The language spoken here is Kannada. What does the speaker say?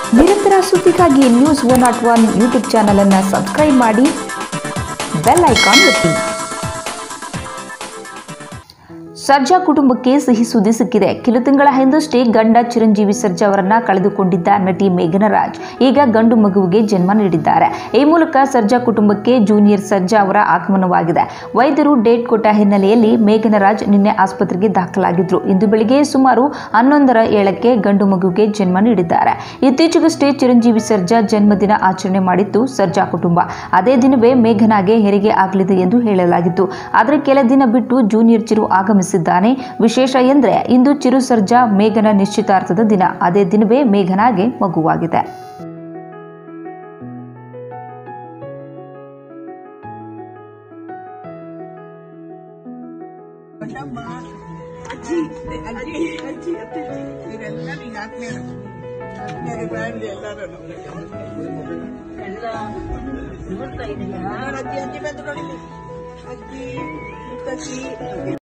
ನಿರಂತರ ಸುದ್ದಿಗಾಗಿ news one not one YouTube channel ಅನ್ನು ಸಬ್ಸ್ಕ್ರೈಬ್ ಮಾಡಿ ಬೆಲ್ ಐಕಾನ್ ಒತ್ತಿ ಸರ್ಜಾ ಕುಟುಂಬಕ್ಕೆ ಸಿಹಿ ಸುದ್ದಿ ಸಿಕ್ಕಿದೆ ಕೆಲ ತಿಂಗಳ ಹಿಂದಷ್ಟೇ ಗಂಡ ಚಿರಂಜೀವಿ ಸರ್ಜಾ ಅವರನ್ನ ಕಳೆದುಕೊಂಡಿದ್ದ ನಟಿ ಮೇಘನ ರಾಜ್ ಈಗ ಗಂಡು ಮಗುವಿಗೆ ಜನ್ಮ ನೀಡಿದ್ದಾರೆ ಈ ಮೂಲಕ ಸರ್ಜಾ ಕುಟುಂಬಕ್ಕೆ ಜೂನಿಯರ್ ಸರ್ಜಾ ಅವರ ಆಗಮನವಾಗಿದೆ ವೈದ್ಯರು ಡೇಟ್ ಕೊಟ್ಟ ಹಿನ್ನೆಲೆಯಲ್ಲಿ ಮೇಘನ ರಾಜ್ ನಿನ್ನೆ ಆಸ್ಪತ್ರೆಗೆ ದಾಖಲಾಗಿದ್ರು ಇಂದು ಬೆಳಿಗ್ಗೆ ಸುಮಾರು ಹನ್ನೊಂದರ ಏಳಕ್ಕೆ ಗಂಡು ಮಗುವಿಗೆ ಜನ್ಮ ನೀಡಿದ್ದಾರೆ ಇತ್ತೀಚೆಗಷ್ಟೇ ಚಿರಂಜೀವಿ ಸರ್ಜಾ ಜನ್ಮದಿನ ಆಚರಣೆ ಮಾಡಿತ್ತು ಸರ್ಜಾ ಕುಟುಂಬ ಅದೇ ದಿನವೇ ಮೇಘನಾಗೆ ಹೆರಿಗೆ ಆಗಲಿದೆ ಎಂದು ಹೇಳಲಾಗಿತ್ತು ಆದರೆ ಕೆಲ ದಿನ ಬಿಟ್ಟು ಜೂನಿಯರ್ ಚಿರು ಆಗಮಿಸಿದ್ದಾನೆ ವಿಶೇಷ ಎಂದರೆ ಇಂದು ಚಿರು ಸರ್ಜಾ ಮೇಘನ ನಿಶ್ಚಿತಾರ್ಥದ ದಿನ ಅದೇ ದಿನವೇ ಮೇಘನಾಗೆ ಮಗುವಾಗಿದೆ ದೊಡ್ಡಮ್ಮ ಅಜ್ಜಿ ಅಜ್ಜಿ ಅಜ್ಜಿ ಅತ್ತೆ ಇವರೆಲ್ಲ ನಿಂಗೆ ಆತ್ಮೀಯರು ಆತ್ಮೀಯರು ಫ್ಯಾಮಿಲಿ ಎಲ್ಲರೂ ನೋಡ್ ಅಜ್ಜಿ ಅಜ್ಜಿ ಬಂದು ನೋಡಿ ಅಜ್ಜಿ ಮುತ್ತಜ್ಜಿ